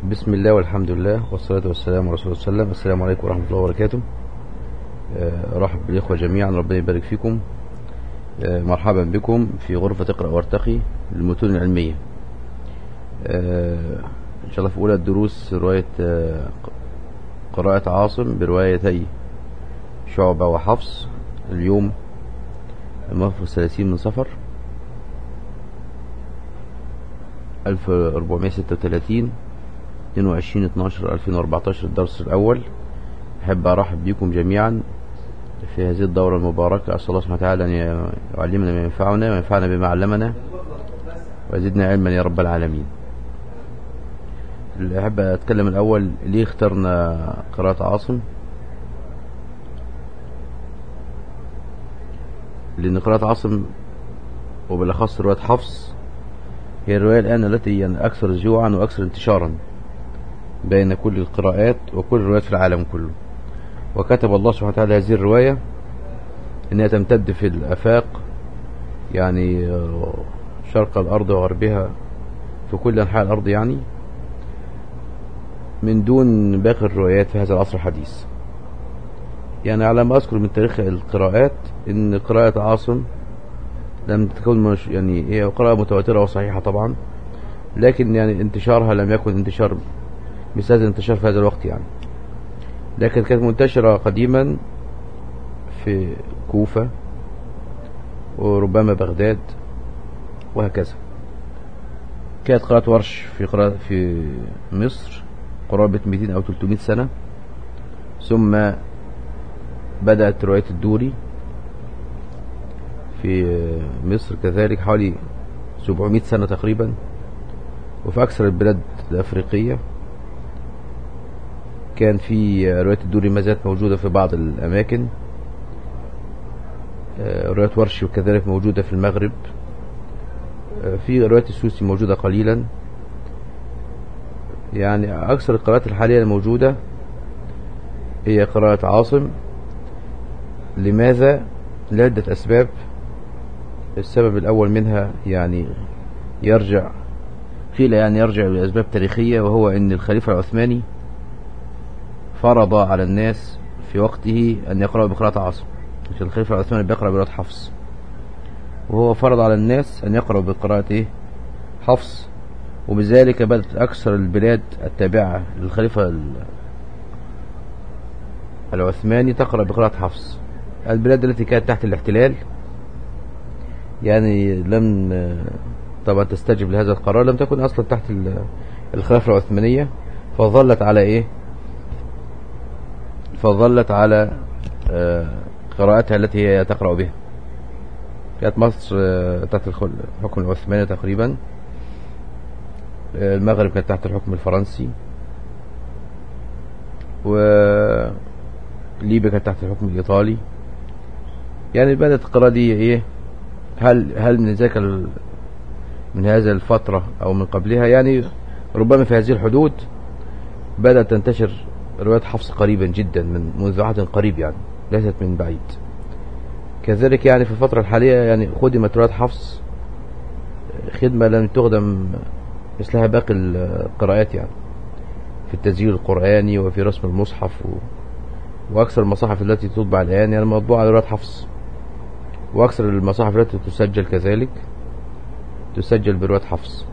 بسم الله والحمد لله والصلاة والسلام على رسول الله صلى الله عليه وسلم السلام عليكم ورحمة الله وبركاته آه، رحب بالإخوة جميعا ربنا يبارك فيكم آه، مرحبا بكم في غرفة اقرأ وارتقي للمتون العلمية آه، إن شاء الله في أولى الدروس رواية آه، قراءة عاصم بروايتي شعبة وحفص اليوم الموافق الثلاثين من صفر 1436 22 12 2014 الدرس الأول أحب أرحب بكم جميعا في هذه الدورة المباركة أسأل الله سبحانه وتعالى أن يعلمنا ما ينفعنا وينفعنا بما علمنا ويزدنا علما يا رب العالمين اللي أحب أتكلم الأول ليه اخترنا قراءة عاصم لأن قراءة عاصم وبالأخص رواية حفص هي الرواية الآن التي يعني أكثر جوعا وأكثر انتشارا بين كل القراءات وكل الروايات في العالم كله وكتب الله سبحانه وتعالى هذه الرواية انها تمتد في الافاق يعني آه، شرق الارض وغربها في كل انحاء الارض يعني من دون باقي الروايات في هذا العصر الحديث يعني على ما اذكر من تاريخ القراءات ان قراءة عاصم لم تكون مش يعني هي قراءة متواترة وصحيحة طبعا لكن يعني انتشارها لم يكن انتشار مثل هذا الانتشار في هذا الوقت يعني لكن كانت منتشرة قديما في كوفة وربما بغداد وهكذا كانت قراءة ورش في قراءة في مصر قرابة 200 أو 300 سنة ثم بدأت رواية الدوري في مصر كذلك حوالي 700 سنة تقريبا وفي أكثر البلاد الأفريقية كان في رواية الدوري ما زالت موجودة في بعض الأماكن آه، رواية ورشي وكذلك موجودة في المغرب آه، في رواية السوسي موجودة قليلا يعني أكثر القراءات الحالية الموجودة هي قراءة عاصم لماذا لعدة أسباب السبب الأول منها يعني يرجع قيل يعني يرجع لأسباب تاريخية وهو أن الخليفة العثماني فرض على الناس في وقته أن يقرأوا بقراءة عاصم عشان الخليفة العثماني بيقرأ بقراءة حفص وهو فرض على الناس أن يقرأوا بقراءة إيه؟ حفص وبذلك بدأت أكثر البلاد التابعة للخليفة ال- العثماني تقرأ بقراءة حفص البلاد التي كانت تحت الاحتلال يعني لم آه، طبعا تستجب لهذا القرار لم تكن أصلا تحت ال- الخلافة العثمانية فظلت على إيه فظلت على آه، قراءتها التي هي تقرأ بها كانت مصر آه، تحت الخل- الحكم العثماني تقريبا آه، المغرب كانت تحت الحكم الفرنسي وليبيا كانت تحت الحكم الإيطالي يعني بدأت القراءة دي إيه هل هل من ذاك ال- من هذه الفترة أو من قبلها يعني ربما في هذه الحدود بدأت تنتشر رواية حفص قريبا جدا من منذ عهد قريب يعني ليست من بعيد كذلك يعني في الفترة الحالية يعني خدمت رواية حفص خدمة لم تخدم مثلها باقي القراءات يعني في التسجيل القرآني وفي رسم المصحف و... وأكثر المصاحف التي تطبع الآن يعني مطبوعة على رواية حفص وأكثر المصاحف التي تسجل كذلك تسجل برواية حفص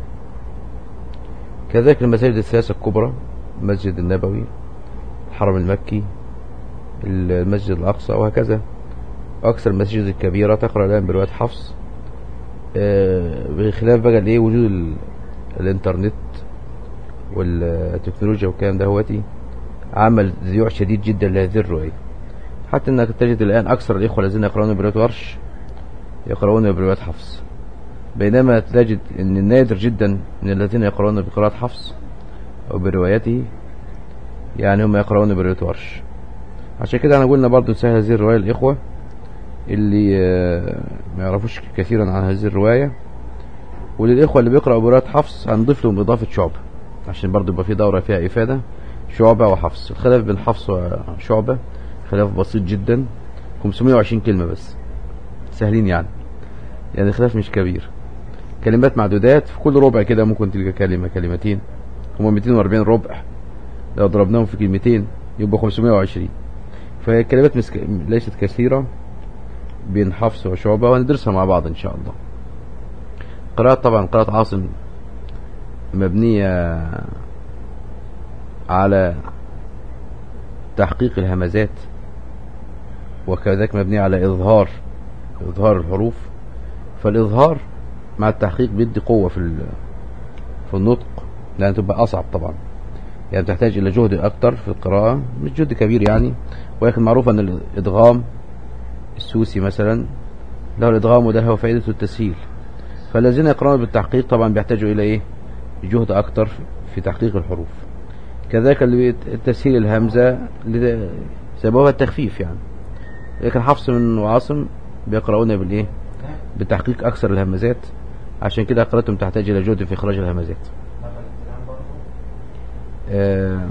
كذلك المساجد الثلاثة الكبرى المسجد النبوي الحرم المكي المسجد الأقصى وهكذا أكثر المساجد الكبيرة تقرأ الآن برواية حفص آه، بخلاف بقى الايه وجود ال- الانترنت والتكنولوجيا والكلام ده هوتي عمل ذيوع شديد جدا لهذه الرواية حتى انك تجد الان اكثر الاخوة الذين يقرؤون برواية ورش يقرؤون برواية حفص بينما تجد ان النادر جدا من الذين يقرؤون بقراءة حفص او بروايته يعني هم يقرؤون برواية ورش عشان كده انا قلنا برضو نسهل هذه الرواية الاخوة اللي آه، ما يعرفوش كثيرا عن هذه الرواية وللإخوة اللي بيقرأوا برواية حفص هنضيف لهم إضافة شعبة عشان برضو يبقى في دورة فيها إفادة شعبة وحفص الخلاف بين حفص وشعبة خلاف بسيط جدا 520 كلمة بس سهلين يعني يعني خلاف مش كبير كلمات معدودات في كل ربع كده ممكن تلقى كلمة كلمتين هم 240 ربع لو ضربناهم في كلمتين يبقى 520 فهي الكلمات مسك... ليست كثيرة بين حفص وشعبة وندرسها مع بعض إن شاء الله قراءة طبعا قراءة عاصم مبنية على تحقيق الهمزات وكذلك مبنية على إظهار إظهار الحروف فالإظهار مع التحقيق بيدي قوة في في النطق لأن تبقى أصعب طبعا يعني تحتاج إلى جهد أكتر في القراءة مش جهد كبير يعني ولكن معروف أن الإدغام السوسي مثلا له الإدغام وده هو فائدة التسهيل فالذين يقرأون بالتحقيق طبعا بيحتاجوا إلى إيه جهد أكتر في تحقيق الحروف كذلك اللي تسهيل الهمزة سببها التخفيف يعني لكن حفص من وعاصم بيقرؤون بالايه بتحقيق اكثر الهمزات عشان كده قراءتهم تحتاج الى جهد في اخراج الهمزات آه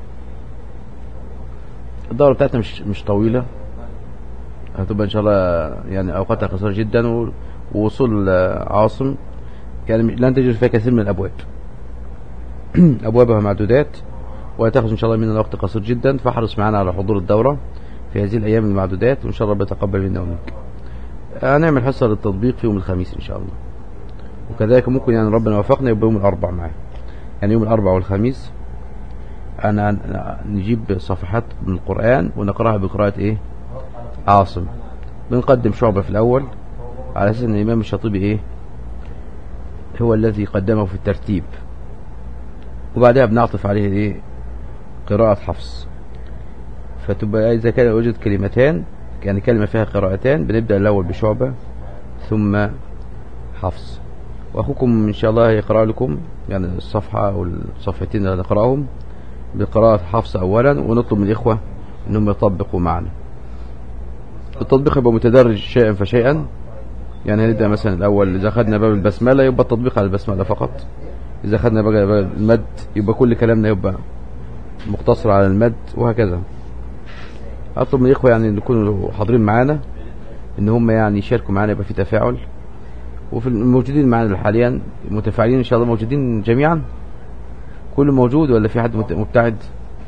الدورة بتاعتنا مش مش طويلة هتبقى ان شاء الله يعني اوقاتها قصيرة جدا ووصول عاصم يعني لن تجد فيها كثير من الابواب ابوابها معدودات وهتاخذ ان شاء الله مننا وقت قصير جدا فاحرص معنا على حضور الدورة في هذه الايام المعدودات وان شاء الله بيتقبل منا ومنك هنعمل حصة للتطبيق في يوم الخميس ان شاء الله وكذلك ممكن يعني ربنا وفقنا يبقى يوم الاربع معاه يعني يوم الاربع والخميس انا نجيب صفحات من القرآن ونقرأها بقراءة ايه عاصم بنقدم شعبة في الاول على اساس ان الامام الشاطبي ايه هو الذي قدمه في الترتيب وبعدها بنعطف عليه ايه قراءة حفص فتبقى إذا كان وجد كلمتان يعني كلمة فيها قراءتان بنبدأ الأول بشعبة ثم حفص وأخوكم إن شاء الله يقرأ لكم يعني الصفحة أو الصفحتين اللي نقرأهم بقراءة حفص أولا ونطلب من الإخوة أنهم يطبقوا معنا التطبيق يبقى متدرج شيئا فشيئا يعني هنبدأ مثلا الأول إذا أخذنا باب البسملة يبقى التطبيق على البسملة فقط إذا أخذنا باب المد يبقى كل كلامنا يبقى مقتصر على المد وهكذا اطلب من الاخوه يعني يكونوا حاضرين معانا ان هم يعني يشاركوا معانا يبقى في تفاعل وفي الموجودين معانا حاليا متفاعلين ان شاء الله موجودين جميعا كل موجود ولا في حد مبتعد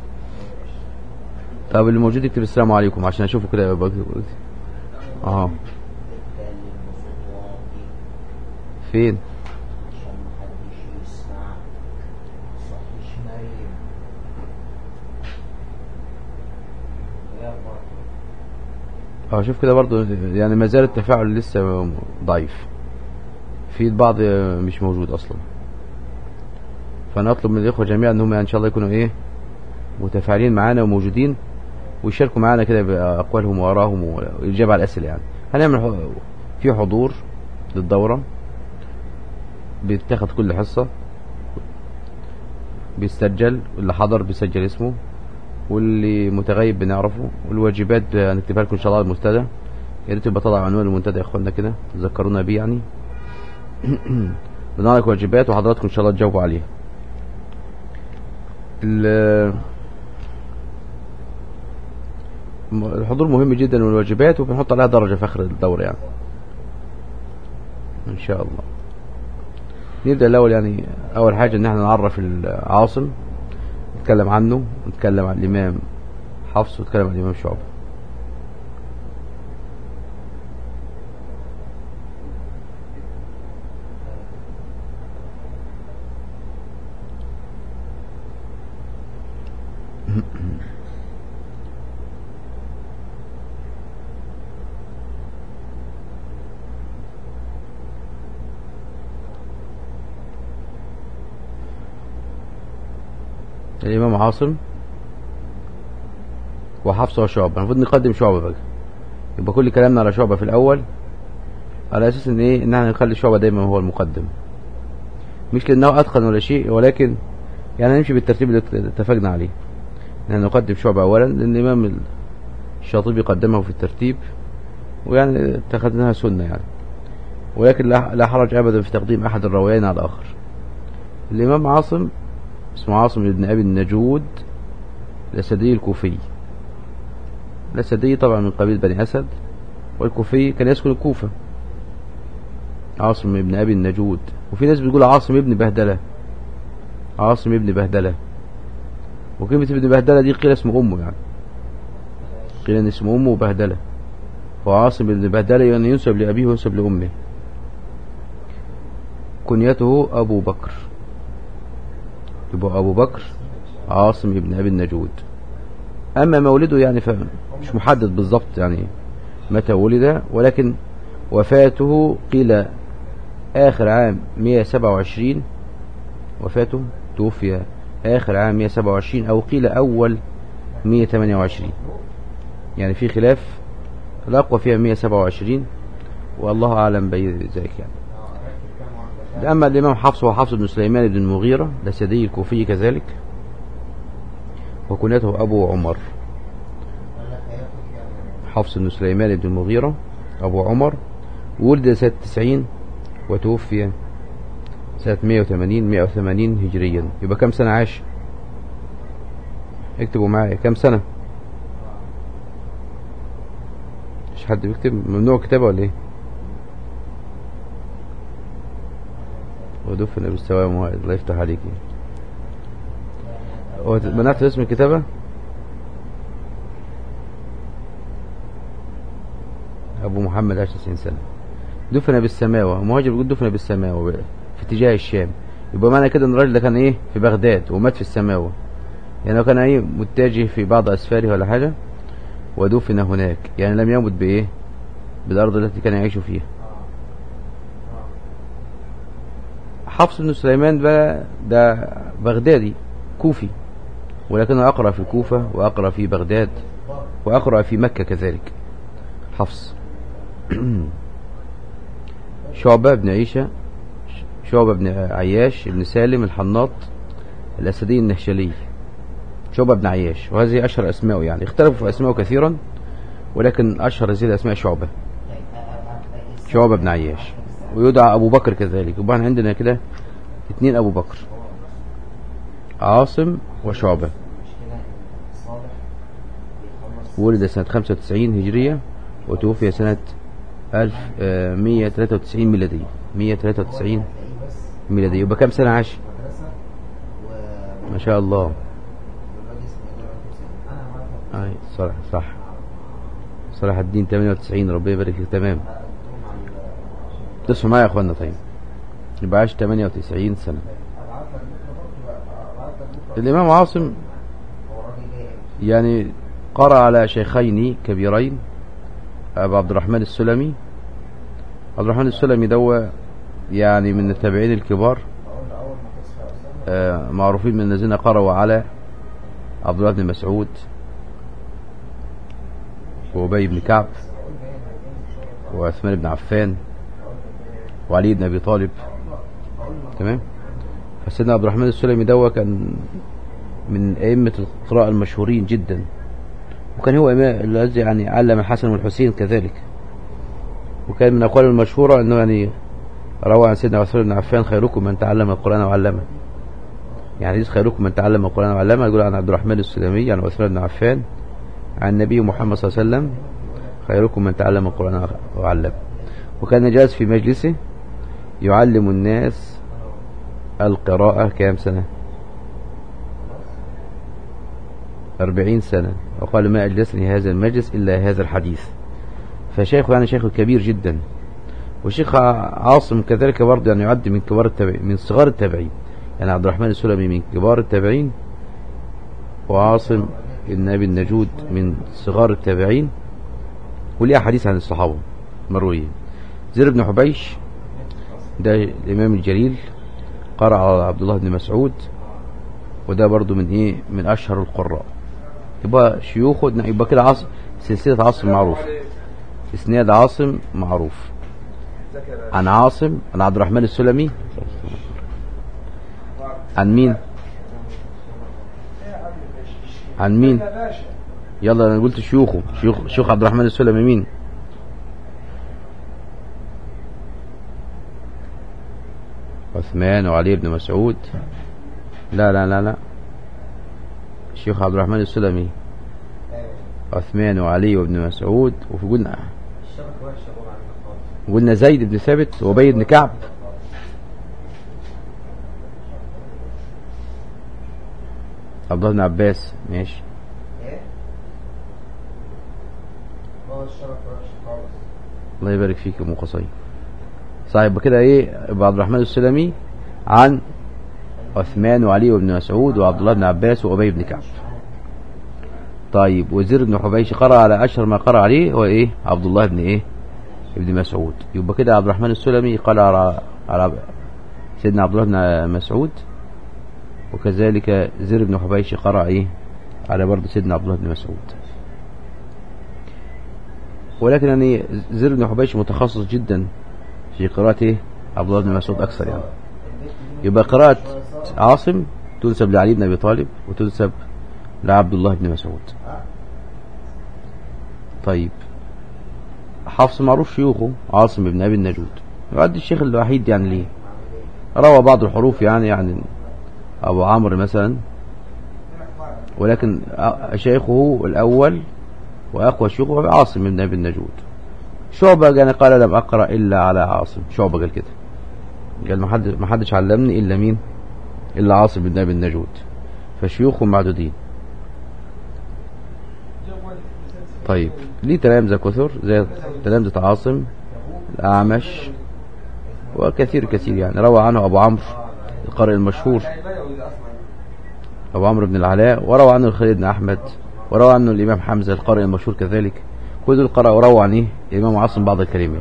طب اللي موجود يكتب السلام عليكم عشان اشوفه كده يبقى اه فين اه شوف كده برضو يعني ما زال التفاعل لسه ضعيف في البعض مش موجود اصلا فانا اطلب من الاخوه جميعا ان هم ان شاء الله يكونوا ايه متفاعلين معانا وموجودين ويشاركوا معانا كده باقوالهم وارائهم والاجابه على الاسئله يعني هنعمل في حضور للدوره بيتاخد كل حصه بيسجل اللي حضر بيسجل اسمه واللي متغيب بنعرفه والواجبات هنكتبها لكم ان شاء الله على المنتدى يا ريت يبقى طلع عنوان المنتدى يا اخوانا كده تذكرونا بيه يعني بنعرف لك واجبات وحضراتكم ان شاء الله تجاوبوا عليها الحضور مهم جدا والواجبات وبنحط عليها درجة في اخر الدورة يعني ان شاء الله نبدأ الاول يعني اول حاجة ان احنا نعرف العاصم نتكلم عنه ونتكلم عن الإمام حفص ونتكلم عن الإمام شعبة الإمام عاصم وحفص وشعبة المفروض نقدم شعبة بقى يبقى كل كلامنا على شعبة في الأول على أساس إن إيه إن احنا نخلي شعبة دايما هو المقدم مش لأنه أتقن ولا شيء ولكن يعني نمشي بالترتيب اللي اتفقنا عليه إن نقدم شعبة أولا لأن الإمام الشاطبي قدمه في الترتيب ويعني اتخذناها سنة يعني ولكن لا حرج أبدا في تقديم أحد الروايين على الآخر الإمام عاصم اسمه عاصم بن أبي النجود الأسدي الكوفي الأسدي طبعا من قبيل بني أسد والكوفي كان يسكن الكوفة عاصم بن أبي النجود وفي ناس بتقول عاصم ابن بهدلة عاصم ابن بهدلة وكلمة ابن بهدلة دي قيل اسم أمه يعني قيل ان اسم أمه بهدلة وعاصم ابن بهدلة يعني ينسب لأبيه وينسب لأمه كنيته أبو بكر يبقى أبو بكر عاصم ابن أبي النجود أما مولده يعني فمش محدد بالضبط يعني متى ولد ولكن وفاته قيل آخر عام 127 وفاته توفي آخر عام 127 أو قيل أول 128 يعني في خلاف الأقوى فيها 127 والله أعلم بذلك يعني أما الإمام حفص هو حفص بن سليمان بن المغيرة الأسدي الكوفي كذلك وكنيته أبو عمر حفص بن سليمان بن المغيرة أبو عمر ولد سنة 90 وتوفي سنة 180 180 هجريا يبقى كم سنة عاش اكتبوا معايا كم سنة مش حد بيكتب ممنوع كتابة ولا ايه ودفن بالسوام الله يفتح عليك منعت اسم الكتابة أبو محمد عاش 90 سنة دفن بالسماوة مهاجر بيقول دفن بالسماوة في اتجاه الشام يبقى معنى كده ان الراجل ده كان ايه في بغداد ومات في السماوة يعني لو كان ايه متجه في بعض اسفاره ولا حاجة ودفن هناك يعني لم يمت بايه بالارض التي كان يعيش فيها حفص بن سليمان بقى ده بغدادي كوفي ولكنه أقرأ في الكوفة وأقرأ في بغداد وأقرأ في مكة كذلك حفص شعبة بن عيشة شعبة بن عياش بن سالم الحناط الأسدي النهشلي شعبة بن عياش وهذه أشهر أسماء يعني اختلفوا في أسماءه كثيرا ولكن أشهر هذه الأسماء شعبة شعبة بن عياش ويدعى أبو بكر كذلك يبقى عندنا كده اثنين أبو بكر عاصم وشعبة ولد سنة 95 هجرية وتوفي سنة 1193 ميلادية 193 ميلادية يبقى كم سنة عاش ما شاء الله اي صح صح صلاح الدين 98 ربنا يبارك فيك تمام تصحوا معايا يا اخوانا طيب يبقى عاش 98 سنة الامام عاصم يعني قرأ على شيخين كبيرين أبو عبد الرحمن السلمي عبد الرحمن السلمي دوا يعني من التابعين الكبار آه معروفين من الذين قرأوا على عبد الله بن مسعود وأبي بن كعب وعثمان بن عفان وعلي بن أبي طالب تمام فسيدنا عبد الرحمن السلمي دوا كان من أئمة القراءة المشهورين جدا وكان هو الذي يعني علم الحسن والحسين كذلك وكان من أقوال المشهورة أنه يعني روى عن سيدنا عثمان بن عفان خيركم من تعلم القرآن وعلمه يعني حديث خيركم من تعلم القرآن وعلمه يقول عن عبد الرحمن السلمي عن عثمان بن عفان عن النبي محمد صلى الله عليه وسلم خيركم من تعلم القرآن وعلمه وكان جالس في مجلسه يعلم الناس القراءة كام سنة أربعين سنة وقال ما أجلسني هذا المجلس إلا هذا الحديث فشيخه يعني شيخ كبير جدا وشيخ عاصم كذلك برضه يعني يعد من كبار التابعين من صغار التابعين يعني عبد الرحمن السلمي من كبار التابعين وعاصم ابن أبي النجود من صغار التابعين وليه حديث عن الصحابة مرويين زير بن حبيش ده الإمام الجليل قرأ على عبد الله بن مسعود وده برضه من إيه من أشهر القراء يبقى شيوخه يبقى كده عاصم سلسلة عاصم معروف اسناد عاصم معروف عن عاصم عن عبد الرحمن السلمي عن مين عن مين يلا انا قلت شيوخه شيوخ شيوخ عبد الرحمن السلمي مين عثمان وعلي بن مسعود لا لا لا لا الشيخ عبد الرحمن السلمي عثمان وعلي وابن مسعود وفي قلنا قلنا زيد بن ثابت وبي بن كعب عبد الله بن عباس ماشي ايه هو الشرف وحش خالص الله يبارك فيك يا ام قصي صحيح يبقى كده ايه يبقى عبد الرحمن السلمي عن عثمان وعلي وابن مسعود وعبد الله بن عباس وابي بن كعب طيب وزير بن حبيش قرأ على أشهر ما قرأ عليه هو ايه عبد الله بن ايه ابن مسعود يبقى كده عبد الرحمن السلمي قرأ على, على سيدنا عبد الله بن مسعود وكذلك زير بن حبيش قرأ ايه على برضه سيدنا عبد الله بن مسعود ولكن يعني زير بن حبيش متخصص جدا في قراءته عبد الله بن مسعود أكثر يعني يبقى قراءة عاصم تنسب لعلي بن أبي طالب وتنسب لعبد الله بن مسعود طيب حفص معروف شيوخه عاصم بن أبي النجود يعد الشيخ الوحيد يعني ليه روى بعض الحروف يعني يعني أبو عمرو مثلا ولكن شيخه الأول وأقوى شيوخه عاصم بن أبي النجود شعبة كان قال لم أقرأ إلا على عاصم شعبة قال كده قال ما حدش ما حدش علمني إلا مين إلا عاصم بن أبي النجود فشيوخهم معدودين طيب ليه تلامذة كثر زي تلامذة عاصم الأعمش وكثير كثير يعني روى عنه أبو عمرو القارئ المشهور أبو عمرو بن العلاء وروى عنه الخليل بن أحمد وروى عنه الإمام حمزة القارئ المشهور كذلك كل دول قرأوا وروى عن إيه الإمام عاصم بعض الكلمات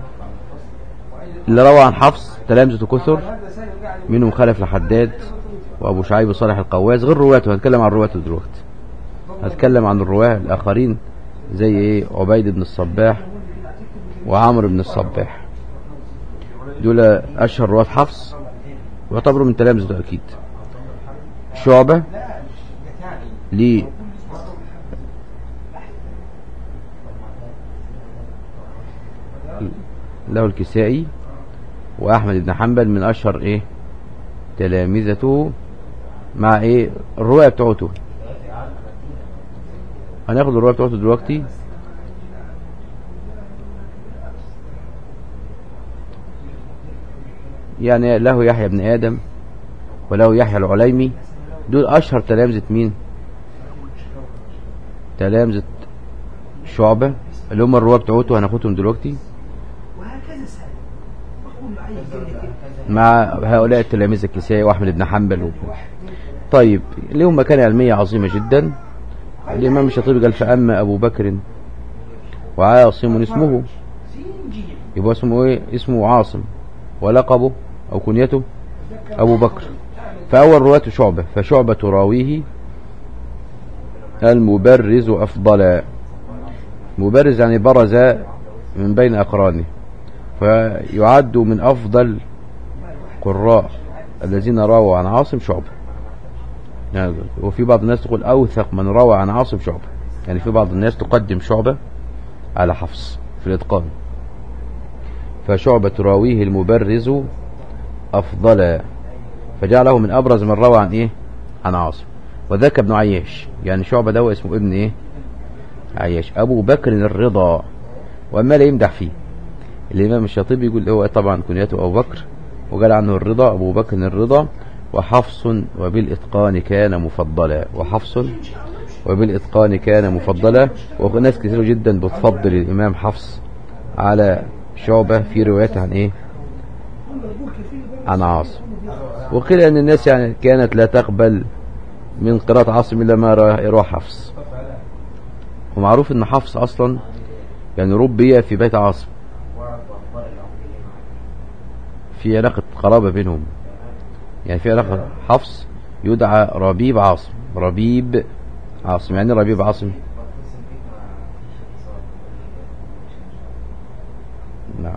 اللي روى عن حفص تلامذة كثر منهم خلف الحداد وأبو شعيب صالح القواز غير رواته هنتكلم عن رواته دلوقتي هتكلم عن الرواه الآخرين زي إيه عبيد بن الصباح وعمرو بن الصباح دول أشهر رواة حفص ويعتبروا من تلامذته أكيد شعبة ليه له الكسائي وأحمد بن حنبل من أشهر إيه تلامذته مع إيه الرواية بتاعته هناخد الرواية بتاعته دلوقتي يعني له يحيى بن آدم وله يحيى العليمي دول أشهر تلامذة مين تلامذة شعبة اللي هم الرواة بتوعته هناخدهم دلوقتي وهكذا سهل بقول له عايز كده كده مع هؤلاء التلاميذ الكسائي وأحمد بن حنبل و... طيب لهم مكانة علمية عظيمة جدا الإمام الشاطبي قال فأما أبو بكر وعاصم اسمه زنجي يبقى اسمه ايه اسمه عاصم ولقبه أو كنيته أبو بكر فأول رواة شعبة فشعبة راويه المبرز أفضل مبرز يعني برز من بين أقرانه فيعد من أفضل قراء الذين رووا عن عاصم شعبة يعني وفي بعض الناس تقول أوثق من روى عن عاصم شعبة يعني في بعض الناس تقدم شعبة على حفص في الإتقان فشعبة راويه المبرز أفضل فجعله من أبرز من روى عن إيه عن عاصم وذاك ابن عياش يعني شعبة ده اسمه ابن إيه عياش أبو بكر الرضا وأما لا يمدح فيه الإمام الشاطبي يقول هو طبعا كنيته أبو بكر وقال عنه الرضا أبو بكر الرضا وحفص وبالإتقان كان مفضلا وحفص وبالإتقان كان مفضلا وناس كثير جدا بتفضل الإمام حفص على شعبة في روايته عن إيه عن عاصم وقيل أن الناس يعني كانت لا تقبل من قراءة عاصم إلا ما يروى حفص ومعروف أن حفص أصلا يعني ربي في بيت عاصم في علاقة قرابة بينهم يعني في علاقة حفص يدعى ربيب عاصم ربيب عاصم يعني ربيب عاصم نعم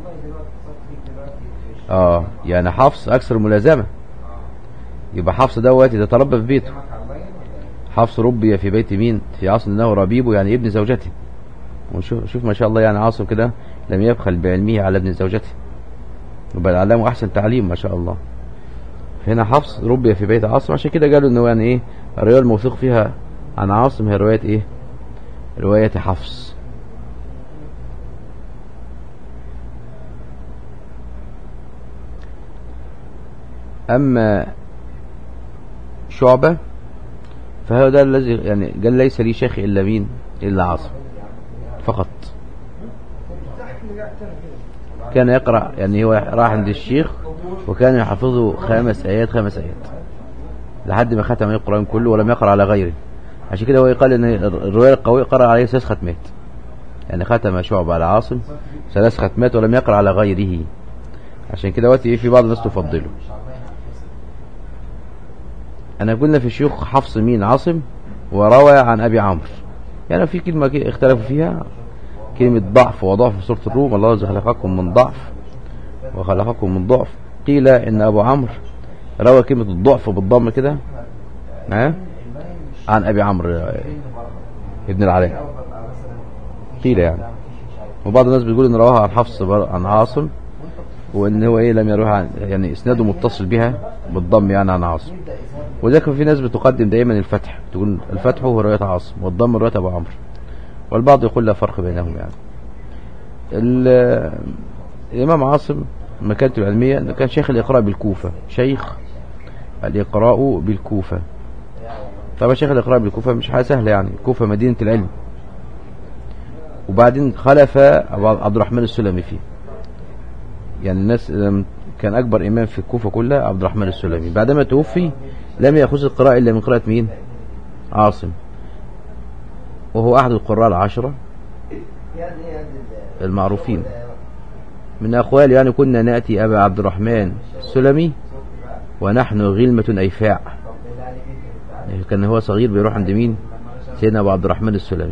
اه يعني حفص اكثر ملازمة يبقى حفص دوت يتربى في بيته حفص ربي في بيت مين في عاصم انه ربيبه يعني ابن زوجته وشوف شوف ما شاء الله يعني عاصم كده لم يبخل بعلمه على ابن زوجته وبل علمه احسن تعليم ما شاء الله هنا حفص ربي في بيت عاصم عشان كده قالوا انه يعني ايه الروايه الموثوق فيها عن عاصم هي روايه ايه روايه حفص اما شعبة فهو ده الذي يعني قال ليس لي شيخ إلا مين إلا عاصم فقط كان يقرأ يعني هو راح عند الشيخ وكان يحفظه خمس آيات خمس آيات لحد ما ختم القرآن كله ولم يقرأ على غيره عشان كده هو قال ان الرواية القوية قرأ عليه ثلاث ختمات يعني ختم شعب على عاصم ثلاث ختمات ولم يقرأ على غيره عشان كده وقت في بعض الناس تفضله انا قلنا في شيوخ حفص مين عاصم وروى عن ابي عمرو يعني في كلمة كده اختلفوا فيها كلمة ضعف وضعف في سورة الروم الله الذي خلقكم من ضعف وخلقكم من ضعف قيل ان ابو عمرو روى كلمة الضعف بالضم كده ها عن ابي عمرو آه، ابن العلاء قيل يعني وبعض الناس بيقول ان رواها عن حفص بر- عن عاصم وان هو ايه لم يروها عن يعني اسناده متصل بها بالضم يعني عن عاصم وذلك في ناس بتقدم دائما الفتح تقول الفتح هو رواية عاصم والضم رواية ابو عمرو والبعض يقول لا فرق بينهم يعني ال- الامام عاصم مكانته العلمية انه كان شيخ الاقراء بالكوفة شيخ الاقراء بالكوفة طبعا شيخ الاقراء بالكوفة مش حاجة سهلة يعني الكوفة مدينة العلم وبعدين خلف أبو عبد الرحمن السلمي فيه يعني الناس لم- كان أكبر إمام في الكوفة كلها عبد الرحمن السلمي بعدما توفي لم يأخذ القراءة إلا من قراءة مين عاصم وهو أحد القراء العشرة المعروفين من أقوال يعني كنا نأتي أبا عبد الرحمن السلمي ونحن غلمة أيفاع يعني كان هو صغير بيروح عند مين سيدنا أبو عبد الرحمن السلمي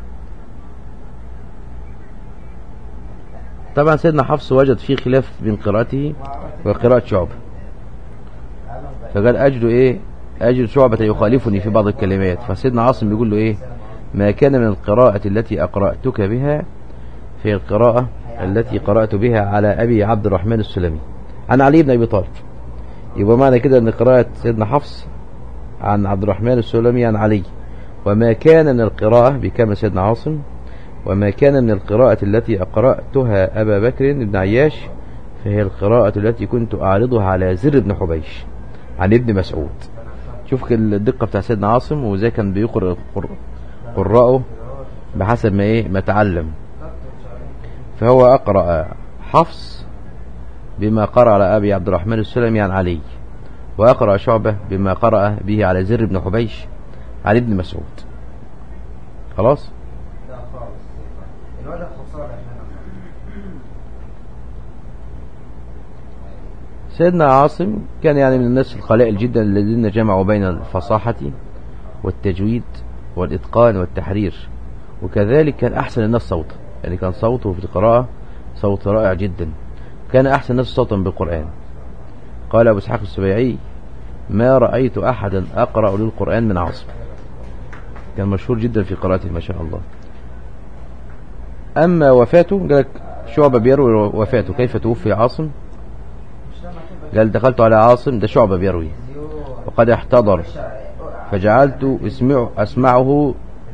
طبعا سيدنا حفص وجد فيه خلاف بين قراءته وقراءة شعبة فقال أجد إيه أجد شعبة يخالفني في بعض الكلمات فسيدنا عاصم بيقول له إيه ما كان من القراءة التي أقرأتك بها في القراءة التي قرأت بها على أبي عبد الرحمن السلمي عن علي بن أبي طالب يبقى معنى كده أن قراءة سيدنا حفص عن عبد الرحمن السلمي عن علي وما كان من القراءة بكما سيدنا عاصم وما كان من القراءة التي أقرأتها أبا بكر بن عياش فهي القراءة التي كنت أعرضها على زر بن حبيش عن ابن مسعود شوف الدقة بتاع سيدنا عاصم وازاي كان بيقرأ قر- قراءه بحسب ما ايه ما تعلم فهو أقرأ حفص بما قرأ على أبي عبد الرحمن السلمي عن علي وأقرأ شعبة بما قرأ به على زر بن حبيش عن ابن مسعود خلاص لا خالص الواد خسارة احنا سيدنا عاصم كان يعني من الناس القلائل جدا الذين جمعوا بين الفصاحة والتجويد والإتقان والتحرير وكذلك كان أحسن الناس صوتا يعني كان صوته في القراءة صوت رائع جدا كان أحسن الناس صوتا بالقرآن قال أبو إسحاق السبيعي ما رأيت أحدا أقرأ للقرآن من عاصم كان مشهور جدا في قراءته ما شاء الله أما وفاته قال لك شعبة بيروي وفاته كيف توفي عاصم قال دخلت على عاصم ده شعبة بيروي وقد احتضر فجعلت اسمع أسمعه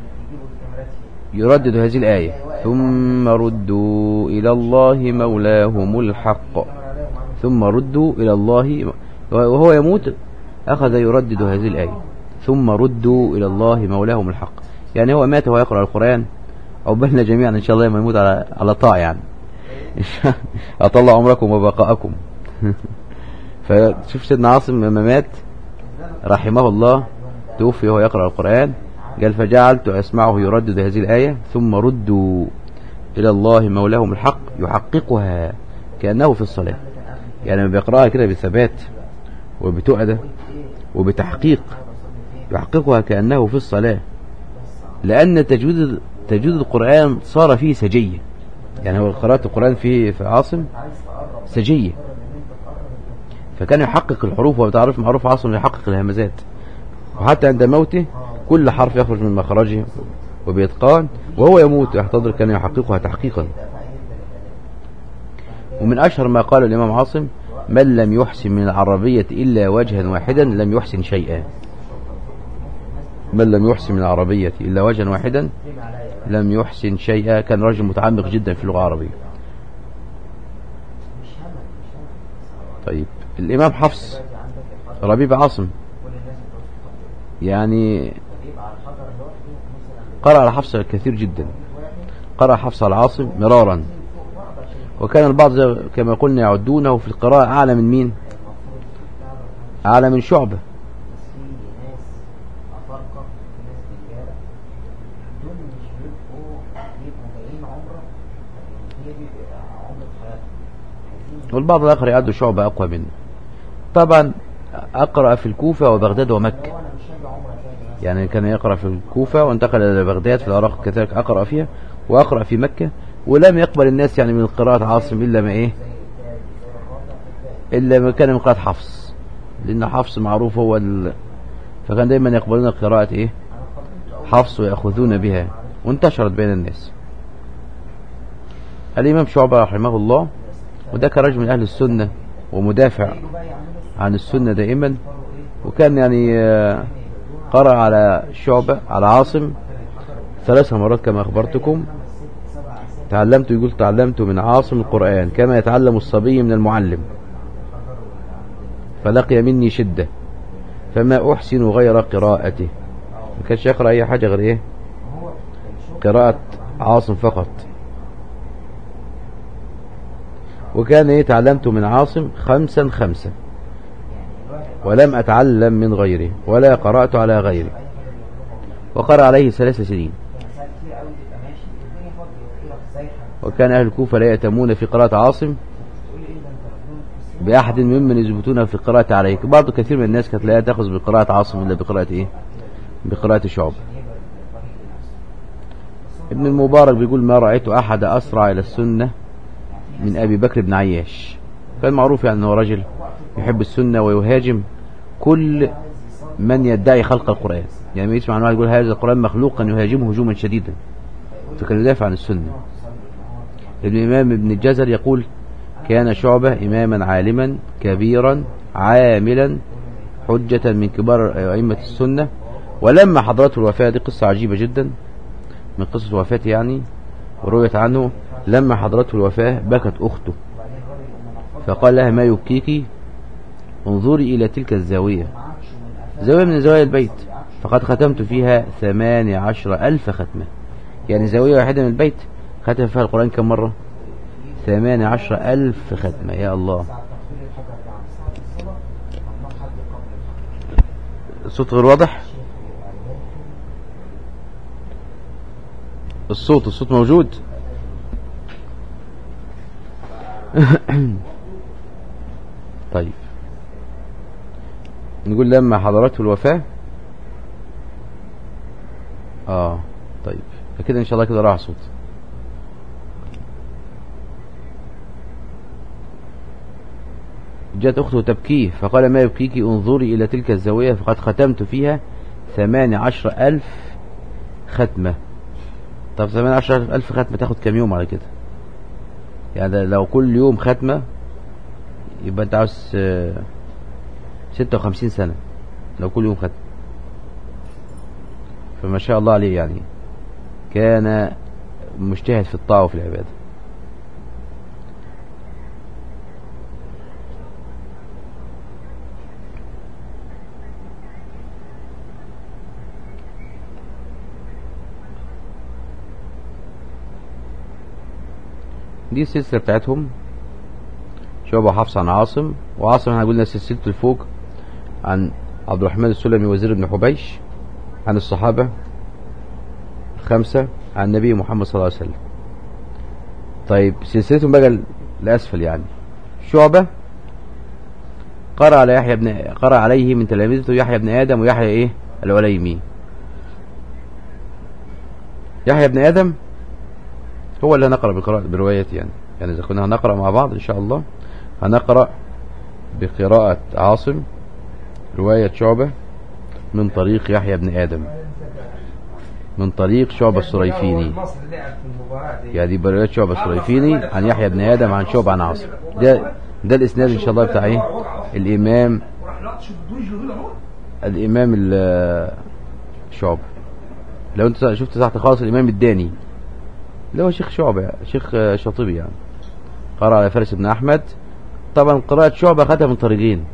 يردد هذه الآية ثم ردوا إلى الله مولاهم الحق ثم ردوا إلى الله وهو يموت أخذ يردد هذه الآية ثم ردوا إلى الله مولاهم الحق يعني هو مات وهو يقرأ القرآن أو بلنا جميعا إن شاء الله ما يموت على على طاعة يعني أطلع عمركم وبقاءكم فشوف سيدنا عاصم لما مات رحمه الله توفي وهو يقرأ القرآن قال فجعلت أسمعه يردد هذه الآية ثم ردوا إلى الله مولاهم الحق يحققها كأنه في الصلاة يعني لما بيقرأها كده بثبات وبتؤدة وبتحقيق يحققها كأنه في الصلاة لأن تجويد تجويد القرآن صار فيه سجية يعني هو قراءة القرآن في في عاصم سجية فكان يحقق الحروف وبتعرف معروف عاصم يحقق الهمزات وحتى عند موته كل حرف يخرج من مخرجه وبإتقان وهو يموت يحتضر كان يحققها تحقيقا ومن أشهر ما قال الإمام عاصم من لم يحسن من العربية إلا وجها واحدا لم يحسن شيئا من لم يحسن من العربية إلا وجها واحدا لم يحسن شيئا كان رجل متعمق جدا في اللغة العربية طيب الإمام حفص ربيب عاصم يعني قرأ على حفص كثير جدا قرأ حفص على عاصم مرارا وكان البعض زي- كما قلنا يعدونه في القراءة أعلى من مين أعلى من شعبة بس في ناس أفارقة في ناس رجالة دول مش بيبقوا بيبقوا جايين عمرة يعني هي بيبقى عمرة حياتهم عايزين والبعض الآخر يعد شعبة أقوى منه طبعا أقرأ في الكوفة وبغداد ومكة لو أنا مش هاجي عمرة تاني مثلا يعني كان يقرأ في الكوفة وانتقل إلى بغداد في العراق كذلك أقرأ فيها وأقرأ في مكة ولم يقبل الناس يعني من قراءة عاصم إلا ما إيه زي التالي زي الرابع التالي إلا ما كان من قراءة حفص لأن حفص معروف هو ال... فكان دايما يقبلون قراءة إيه أنا قبلت أول حفص ويأخذون بها وانتشرت بين الناس الإمام شعبة رحمه الله وده كان رجل من أهل السنة ومدافع يجوا بقى يعملوا عن السنة دائما يختاروا إيه وكان يعني آه، قرأ على شعبة على عاصم ثلاث مرات كما أخبرتكم خمس ست سبع ست تعلمت يقول تعلمت من عاصم القرآن كما يتعلم الصبي من المعلم فلقي مني شدة فما أحسن غير قراءته ما كانش يقرأ أي حاجة غير إيه هو الشغل قراءة عاصم فقط وكان إيه تعلمت من عاصم خمسا خمسا يعني الواحد ولم أتعلم من غيره ولا قرأت على غيره أي حاجة بيعملوها وقرأ عليه ثلاث سنين يعني ساعات كتير قوي تبقى ماشي الدنيا فاضية يقول لك زايحة وكان أهل الكوفة لا يأتمون في قراءة عاصم تقول ايه ده انت مجنون في السن بأحد ممن يثبتون في قراءة عليه برضه كثير من الناس كانت لا تأخذ بقراءة عاصم إلا بقراءة إيه بقراءة شعب يبقى الطريق لنفسه ابن المبارك بيقول ما رأيت أحد أسرع إلى السنة من أبي بكر بن عياش كان معروف يعني أنه رجل يحب السنة ويهاجم كل من يدعي خلق القرآن يعني ما يسمع عن واحد يقول هذا القرآن مخلوق كان يهاجمه هجوما شديدا فكان يدافع عن السنة ابن الإمام ابن الجزر يقول كان شعبة إماما عالما كبيرا عاملا حجة من كبار أئمة السنة ولما حضرته الوفاة دي قصة عجيبة جدا من قصة وفاته يعني ورويت عنه لما حضرته الوفاة بكت أخته فقال لها ما يبكيك انظري إلى تلك الزاوية زاوية من زوايا البيت فقد ختمت فيها ثمان عشر ألف ختمة يعني زاوية واحدة من البيت ختم فيها القرآن كم مرة ثمان عشر ألف ختمة يا الله ساعة تخفير الحجر ده عن ساعة الصلاة ممنوع حد قبل الصوت غير واضح الصوت الصوت موجود طيب نقول لما حضرته الوفاة اه طيب فكده ان شاء الله كده راح صوت جاءت أخته تبكيه فقال ما يبكيك انظري إلى تلك الزاوية فقد ختمت فيها ثمان عشر ألف ختمة طب ثمان عشر ألف ختمة تاخد كام يوم على كده يعني ده لو كل يوم ختمة يبقى أنت عاوز آه، ستة وخمسين سنة لو كل يوم ختمة فما شاء الله عليه يعني كان مجتهد في الطاعة وفي العبادة دي السلسلة بتاعتهم شعبة وحفص عن عاصم وعاصم احنا قلنا سلسلته الفوق عن عبد الرحمن السلمي وزير بن حبيش عن الصحابة الخمسة عن النبي محمد صلى الله عليه وسلم طيب سلسلتهم بقى الأسفل يعني شعبة قرأ على يحيى بن قرأ عليه من تلاميذه يحيى بن آدم ويحيى إيه العليمي يحيى بن آدم هو اللي هنقرأ بقراءة بروايته يعني يعني إذا كنا هنقرأ مع بعض إن شاء الله هنقرأ بقراءة عاصم رواية شعبة من طريق يحيى بن آدم من طريق شعبة السريفيني مصر لعب في المباراة دي يعني برواية شعبة السريفيني عن يحيى بن آدم عن شعبة عن عاصم ده ده الإسناد إن شاء الله بتاع إيه الإمام وراح لطش بوجهه هنا اهو الإمام ال- شعبة لو أنت شفت تحت خالص الإمام الداني اللي هو شيخ شعبة شيخ آه، شاطبي يعني قرأ على فارس بن أحمد طبعا قراءة شعبة خدها من طريقين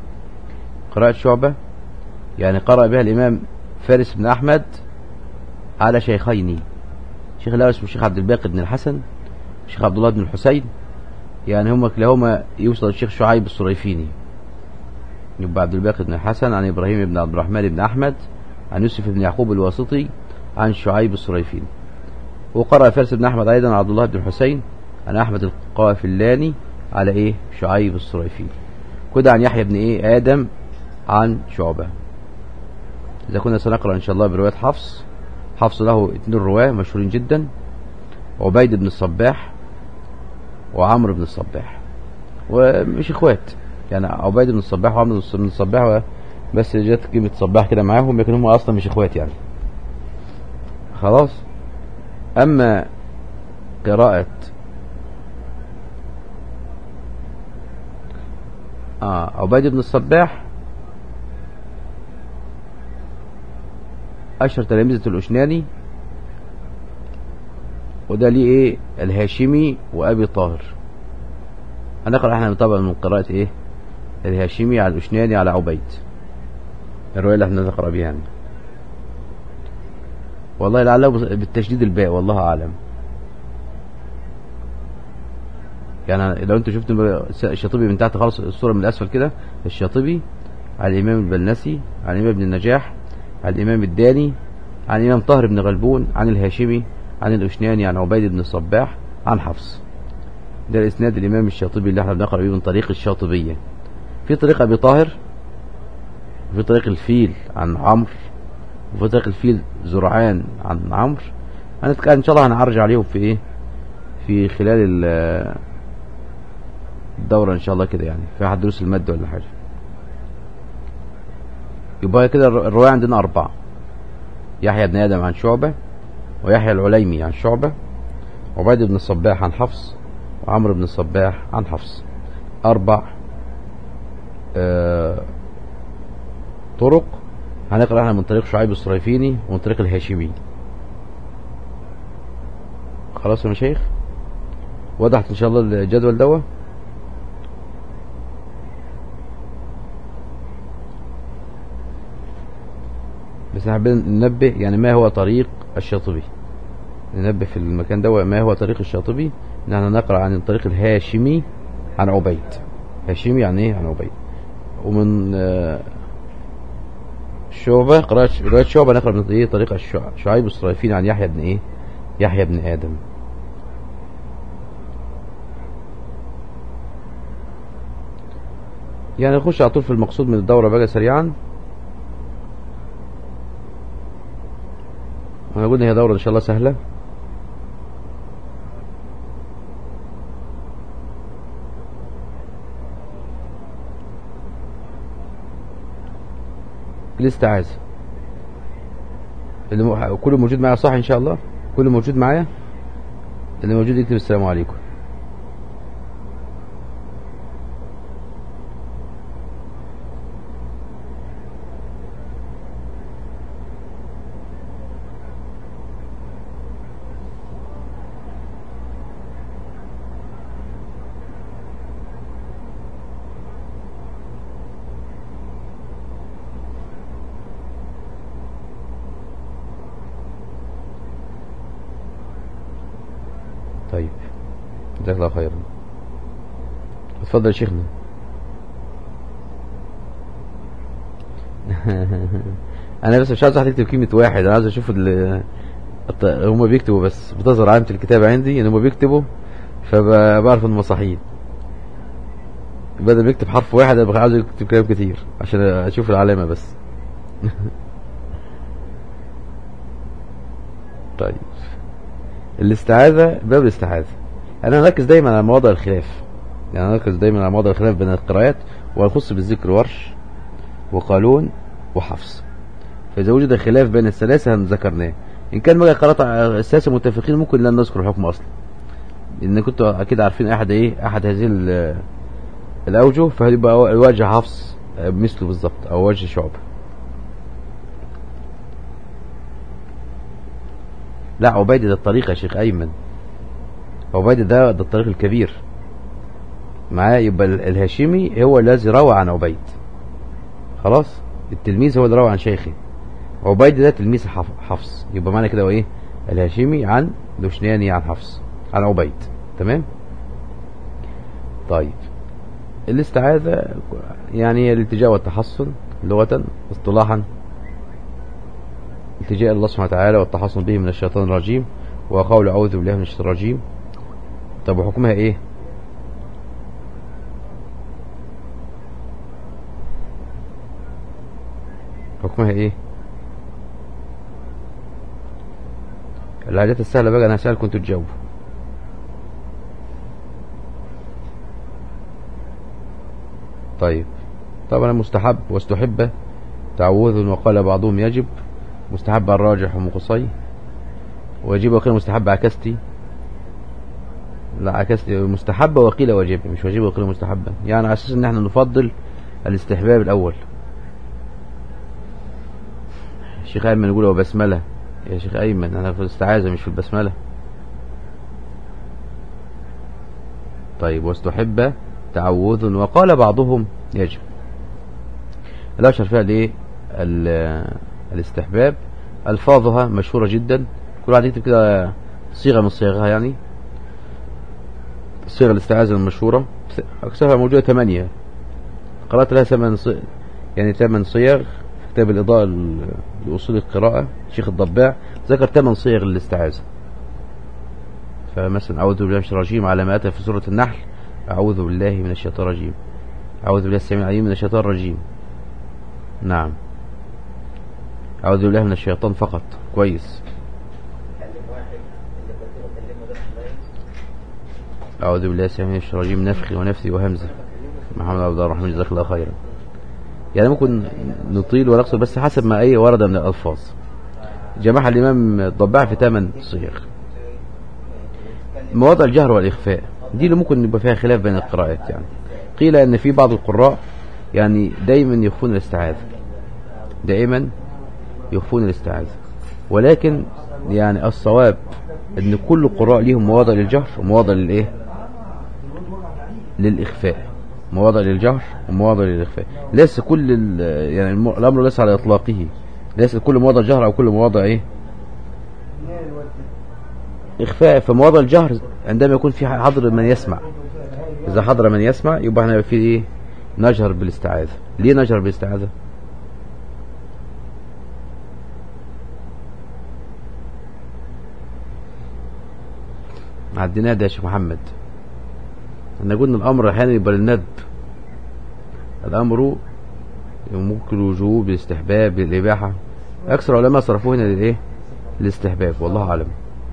قراءة شعبة يعني قرأ بها الإمام فارس بن أحمد على شيخين شيخ الأول اسمه الشيخ عبد الباقي بن الحسن الشيخ عبد الله بن الحسين يعني هما كلاهما يوصل الشيخ شعيب الصريفيني يبقى عبد الباقي بن الحسن عن إبراهيم بن عبد الرحمن بن أحمد عن يوسف بن يعقوب الواسطي عن شعيب الصريفيني وقرأ فارس بن أحمد أيضا عبد الله بن الحسين عن أحمد القافلاني على إيه شعيب الصريفيني كده عن يحيى بن إيه آدم عن شعبة إذا كنا سنقرأ إن شاء الله برواية حفص حفص له اثنين رواه مشهورين جدا عبيد بن الصباح وعمرو بن الصباح ومش اخوات يعني عبيد بن الصباح وعمرو بن الصباح بس جت كلمة صباح كده معاهم لكن هم اصلا مش اخوات يعني خلاص اما قراءة اه عبيد بن الصباح اشهر تلاميذة الاشناني وده ليه ايه الهاشمي وابي طاهر هنقرأ احنا طبعا من قراءة ايه الهاشمي على الاشناني على عبيد الرواية اللي احنا نقرأ بيها يعني. والله لعله بالتشديد الباء والله اعلم يعني لو انتوا شفتوا الشاطبي من تحت خالص الصورة من الاسفل كده الشاطبي على الامام البلنسي على الامام ابن النجاح عن الإمام الداني عن الإمام طاهر بن غلبون عن الهاشمي عن الأشناني عن عبيد بن الصباح عن حفص ده الإسناد الإمام الشاطبي اللي احنا بنقرأ بيه من طريق الشاطبية في طريق أبي طاهر وفي طريق الفيل عن عمرو وفي طريق الفيل زرعان عن عمرو إن شاء الله هنعرج عليهم في إيه في خلال الدورة إن شاء الله كده يعني في أحد دروس المادة ولا حاجة يبقى كده الرواية عندنا أربعة يحيى بن آدم عن شعبة ويحيى العليمي عن شعبة عبيد بن الصباح عن حفص وعمرو بن الصباح عن حفص أربع آه طرق هنقرأ احنا من طريق شعيب الصريفيني ومن طريق الهاشمي خلاص يا مشايخ وضحت ان شاء الله الجدول دوت بس حابين ننبه يعني ما هو طريق الشاطبي ننبه في المكان ده ما هو طريق الشاطبي نحن نقرأ عن الطريق الهاشمي عن عبيد هاشمي يعني ايه عن عبيد ومن شعبة قراءة رواية شعبة نقرأ من ايه طريق شعيب الصريفين عن يحيى بن ايه يحيى بن آدم يعني نخش على طول في المقصود من الدورة بقى سريعا احنا قلنا هي دورة ان شاء الله سهلة الاستعاذة اللي م... كله موجود معايا صح ان شاء الله كله موجود معايا اللي موجود يكتب السلام عليكم طيب جزاك الله خيرا اتفضل يا شيخنا انا بس مش عايز واحد يكتب كلمة واحد انا عايز اشوف ال هما بيكتبوا بس بتظهر علامة الكتابة عندي ان هما بيكتبوا فبعرف انهم صحيين بدل بيكتب حرف واحد انا عايز يكتب كلام كتير عشان اشوف العلامة بس طيب الاستعاذة باب الاستعاذة انا نركز دايما على مواضع الخلاف يعني نركز دايما على مواضع الخلاف بين القراءات ونخص بالذكر ورش وقالون وحفص فإذا وجد خلاف بين الثلاثة ذكرناه إن كان بقى قراءة الثلاثة متفقين ممكن لا نذكر الحكم أصلا لأن كنتوا أكيد عارفين أحد إيه أحد هذه الأوجه فهيبقى وجه حفص مثله بالظبط أو وجه شعبة لا عبيدة ده الطريق يا شيخ أيمن عبيدة ده ده الطريق الكبير معاه يبقى الهاشمي هو الذي روى عن عبيد خلاص التلميذ هو اللي روى عن شيخه عبيد ده تلميذ حف- حفص يبقى معنى كده هو ايه الهاشمي عن دوشنياني عن حفص عن عبيد تمام طيب الاستعاذة يعني هي الالتجاء والتحصن لغة اصطلاحا التجاء الله سبحانه وتعالى والتحصن به من الشيطان الرجيم وقول أعوذ بالله من الشيطان الرجيم طب وحكمها ايه حكمها ايه الحاجات السهلة بقى انا هسألكم انتوا تجاوبوا طيب طبعا مستحب واستحب تعوذ وقال بعضهم يجب مستحب الراجح ومقصي ويجب وقيل مستحب عكستي لا عكستي مستحب وقيل واجب مش واجب وقيل مستحبة يعني على اساس ان احنا نفضل الاستحباب الاول الشيخ ايمن يقول هو بسملة يا شيخ ايمن انا في الاستعاذة مش في البسملة طيب واستحب تعوذ وقال بعضهم يجب الاشهر فيها الايه ال- الاستحباب الفاظها مشهورة جدا كل واحد يكتب كده صيغة من صيغها يعني صيغ الاستعاذة المشهورة أكثرها موجودة ثمانية قرأت لها ثمان صيغ يعني ثمان صيغ في كتاب الإضاءة ل- لأصول القراءة شيخ الضباع ذكر ثمان صيغ للاستعاذة فمثلا أعوذ بالله من الشيطان الرجيم على ما أتى في سورة النحل أعوذ بالله من الشيطان الرجيم أعوذ بالله السميع العليم من الشيطان الرجيم نعم أعوذ بالله من الشيطان فقط كويس كلم واحد اللي كنت بكلمه ده اسمه ايه؟ أعوذ بالله السميع من الشيطان الرجيم نفخي ونفثي وهمزة محمد عبد الرحمن جزاك الله خيرا يعني ممكن نطيل ونقصر بس حسب ما أي ورد من الألفاظ جمعها الإمام الضباع في ثمان صيغ مواضع الجهر والإخفاء دي اللي ممكن يبقى فيها خلاف بين القراءات يعني قيل أن في بعض القراء يعني دايما يخفون الاستعاذة دائما يخفون الاستعاذة ولكن يعني الصواب ان كل القراء ليهم مواضع للجهر ومواضع للايه للاخفاء مواضع للجهر ومواضع للاخفاء ليس كل ال- يعني الم- الامر ليس على اطلاقه ليس كل مواضع جهر او كل مواضع ايه اخفاء في مواضع الجهر عندما يكون في حضر من يسمع اذا حضر من يسمع يبقى احنا في ايه نجهر بالاستعاذة ليه نجهر بالاستعاذة عديناه ده يا شيخ محمد احنا قلنا الامر احيانا يبقى للندب الامر ممكن الوجوب الاستحباب الاباحه اكثر علماء صرفوه هنا للايه الاستحباب والله اعلم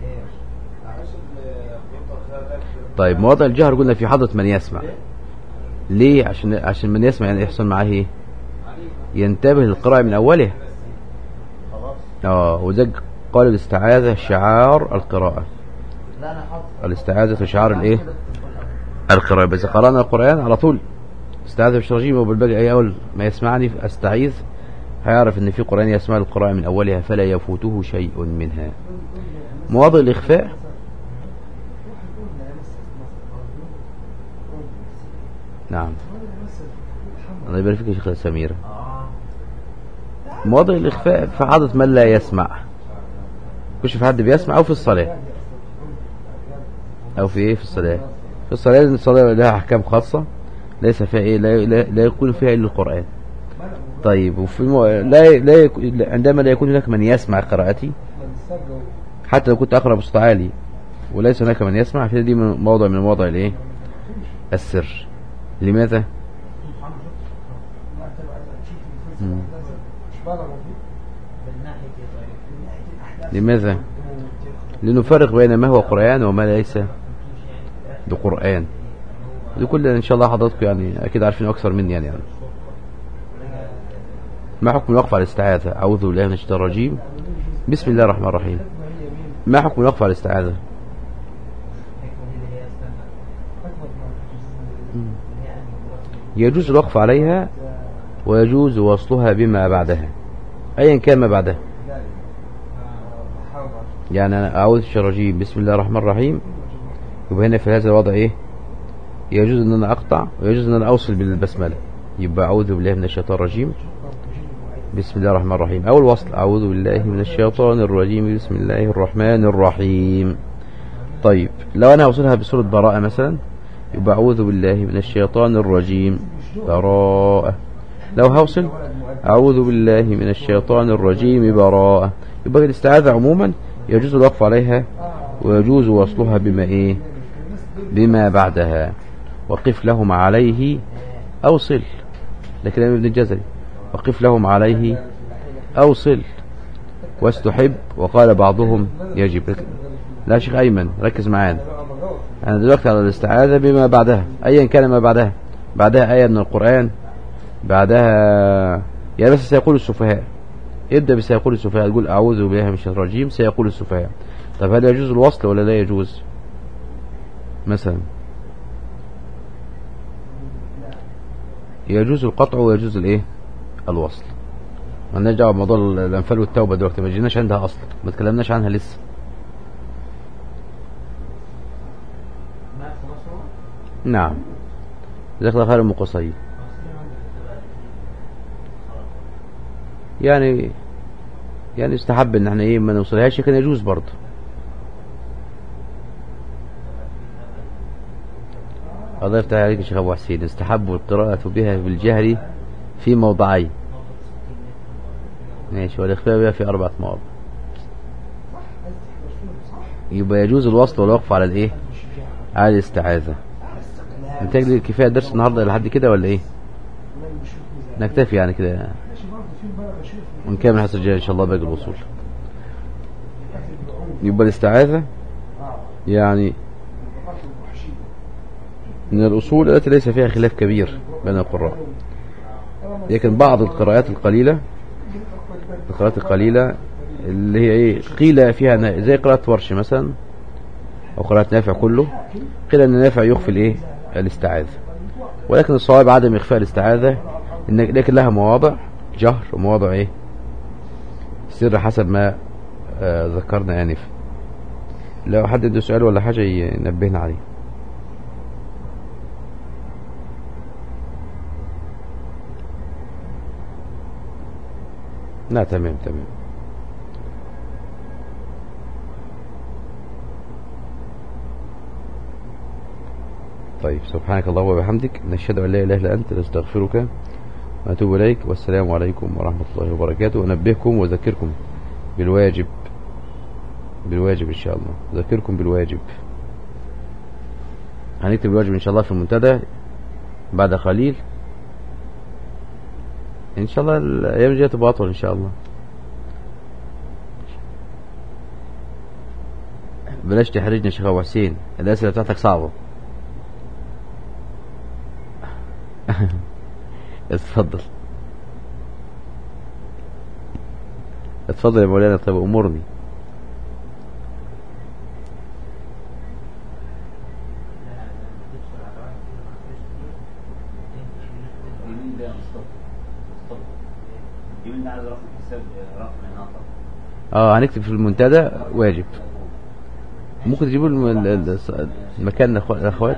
طيب مواضع الجهر قلنا في حضرة من يسمع ليه عشان عشان من يسمع يعني يحصل معاه ايه ينتبه للقراءة من اولها خلاص اه وزج قال الاستعاذة شعار القراءة لا انا حاطط الاستعاذة شعار الايه القراءة بس قرأنا القرآن على طول استعاذ مش رجيم وبالباقي اي اول ما يسمعني استعيذ هيعرف ان في قرآن يسمع القراءة من اولها فلا يفوته شيء منها مواضع الاخفاء نعم الله يبارك فيك يا شيخ سميرة اه مواضع الإخفاء في حضرة من لا يسمع كش في حد بيسمع أو في الصلاة أو في إيه في الصلاة في الصلاة لأن الصلاة لها أحكام خاصة ليس فيها إيه لا, لا, لا يكون فيها إلا القرآن طيب وفي مو... لا, لا يك... عندما لا يكون هناك من يسمع قراءتي حتى لو كنت أقرأ بصوت عالي وليس هناك من يسمع فدي من موضع من مواضع الإيه السر لماذا مم. من ناحيه ايه طيب؟ لماذا لنفرق بين ما هو قرآن وما ليس بقرآن دي كل ان شاء الله حضراتكم يعني اكيد عارفين اكثر مني يعني, يعني. ما حكم الوقف على الاستعاذة اعوذ بالله من الشيطان الرجيم بسم الله الرحمن الرحيم ما حكم الوقف على الاستعاذة الحكمه دي اللي هي استنى اللي هي أنهي؟ يجوز الوقف عليها ويجوز وصلها بما بعدها ايا كان ما بعدها يعني انا اعوذ بالشيطان الرجيم بسم الله الرحمن الرحيم يبقى هنا في هذا الوضع ايه يجوز ان انا اقطع ويجوز ان انا اوصل بالبسمله يبقى اعوذ بالله من الشيطان الرجيم بسم الله الرحمن الرحيم أول وصل أعوذ بالله من الشيطان الرجيم بسم الله الرحمن الرحيم طيب لو أنا أوصلها بسورة براءة مثلا يبقى أعوذ بالله من الشيطان الرجيم براءة لو هوصل أعوذ بالله من الشيطان الرجيم براءة يبقى الاستعاذة عموما يجوز الوقف عليها ويجوز وصلها بما إيه بما بعدها وقف لهم عليه أوصل لكن ابن الجزري وقف لهم عليه أوصل واستحب وقال بعضهم يجب لا شيخ أيمن ركز معانا أنا دلوقتي على الاستعاذة بما بعدها أيا كان ما بعدها بعدها آية من القرآن بعدها يعني بس سيقول السفهاء ابدأ بسيقول السفهاء تقول أعوذ بالله من الشيطان الرجيم سيقول السفهاء طب هل يجوز الوصل ولا لا يجوز مثلا يجوز القطع ويجوز الايه الوصل مالناش دعوه بموضوع الانفال والتوبه دلوقتي ما جيناش عندها اصلا ما اتكلمناش عنها لسه نعم جزاك الله خير ام قصي يعني يعني استحب ان احنا ايه ما نوصلهاش كان يجوز برضه الله يفتح عليك يا شيخ ابو حسين استحب القراءة بها بالجهر في موضعين ماشي والاخفاء بها في اربعة مواضع يبقى يجوز الوصل والوقف على الايه على الاستعاذة نتاج لي كفاية درس النهاردة لحد كده ولا ايه نكتفي يعني كده ونكمل الحصة الجاية ان شاء الله باقي الوصول يبقى الاستعاذة يعني من الأصول التي ليس فيها خلاف كبير بين القراء لكن بعض القراءات القليلة القراءات القليلة اللي هي ايه قيل فيها نا- زي قراءة ورش مثلا أو قراءة نافع كله قيل أن نافع يخفي الايه الاستعاذة ولكن الصواب عدم إخفاء الاستعاذة إن لكن لها مواضع جهر ومواضع ايه سر حسب ما آه ذكرنا آنفا لو حد عنده سؤال ولا حاجة ينبهنا عليه لا تمام تمام طيب سبحانك اللهم وبحمدك نشهد ان لا اله الا انت نستغفرك ونتوب اليك والسلام عليكم ورحمه الله وبركاته انبهكم واذكركم بالواجب بالواجب ان شاء الله اذكركم بالواجب هنكتب الواجب ان شاء الله في المنتدى بعد قليل ان شاء الله الايام الجايه تبقى اطول ان شاء الله بلاش تحرجني يا شيخ ابو حسين الاسئله بتاعتك صعبه اتفضل اتفضل يا مولانا طيب امرني يمين ده مصطفى مصطفى يمين ده عايز رقم حساب رقم اناقه اه هنكتب في المنتدى واجب ممكن تجيبوا الم- ال- ال- المكان لأخو- الاخوات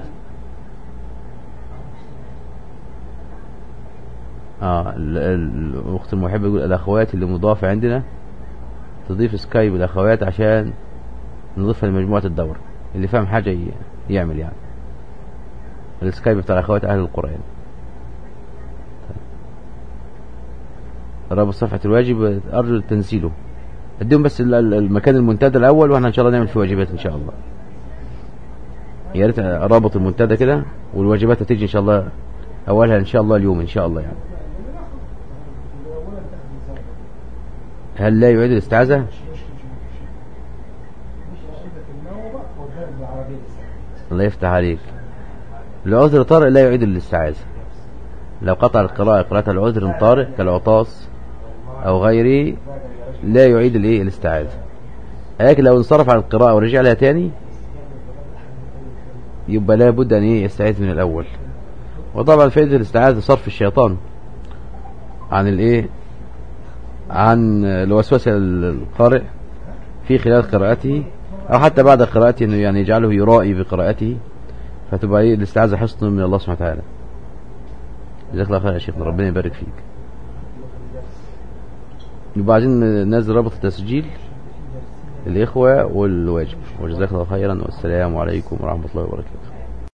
اه ال- ال- الاخت المحبه يقول الاخوات اللي مضافه عندنا تضيف سكايب الاخوات عشان نضيفها لمجموعه الدوره اللي فاهم حاجه ي- يعمل يعني السكايب بتاع الاخوات اهل القران رابط صفحه الواجب ارجو تنزيله اديهم بس ال- ال- المكان المنتدى الاول واحنا ان شاء الله نعمل فيه واجبات ان شاء الله يا ريت رابط المنتدى كده والواجبات هتيجي ان شاء الله اولها ان شاء الله اليوم ان شاء الله يعني هل لا يعيد الاستعاذة الله يفتح عليك العذر طارئ لا يعيد الاستعاذة لو قطع القراءة قراءة العذر طارئ كالعطاس أو غيره لا يعيد الايه الاستعاذة لكن لو انصرف عن القراءة ورجع لها تاني يبقى لابد أن ايه يستعيذ من الأول وطبعا فائدة الاستعاذة صرف الشيطان عن الايه عن الوسوسة القارئ في خلال قراءته أو حتى بعد قراءته أنه يعني يجعله يرائي بقراءته فتبقى ايه الاستعاذة حصن من الله سبحانه وتعالى جزاك الله خير يا شيخنا ربنا يبارك فيك يبقى عايزين ننزل رابط التسجيل الإخوة والواجب وجزاك الله خيرا والسلام عليكم ورحمة الله وبركاته